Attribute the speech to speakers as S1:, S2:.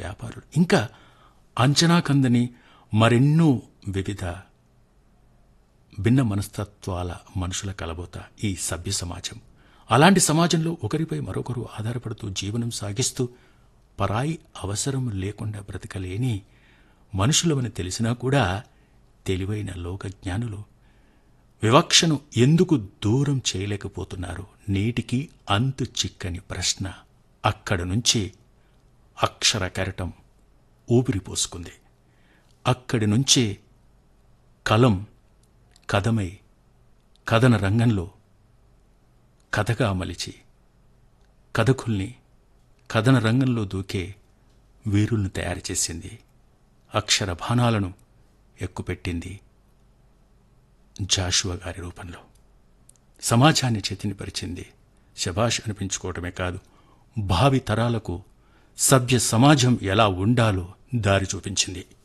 S1: వ్యాపారులు ఇంకా అంచనా కందని మరెన్నో వివిధ భిన్న మనస్తత్వాల మనుషుల కలబోత ఈ సభ్య సమాజం అలాంటి సమాజంలో ఒకరిపై మరొకరు ఆధారపడుతూ జీవనం సాగిస్తూ పరాయి అవసరం లేకుండా బ్రతకలేని మనుషులమని తెలిసినా కూడా తెలివైన లోకజ్ఞానులు వివక్షను ఎందుకు దూరం చేయలేకపోతున్నారు నేటికి అంతు చిక్కని ప్రశ్న అక్కడి నుంచి అక్షర కెరటం ఊపిరి పోసుకుంది అక్కడి నుంచే కలం కథమై కథన రంగంలో కథగా మలిచి కథకుల్ని కథన రంగంలో దూకే వీరుల్ని తయారు చేసింది అక్షర బాణాలను ఎక్కుపెట్టింది జాషువా గారి రూపంలో సమాజాన్ని చైతన్యపరిచింది శభాష్ అనిపించుకోవటమే కాదు భావి తరాలకు సభ్య సమాజం ఎలా ఉండాలో దారి చూపించింది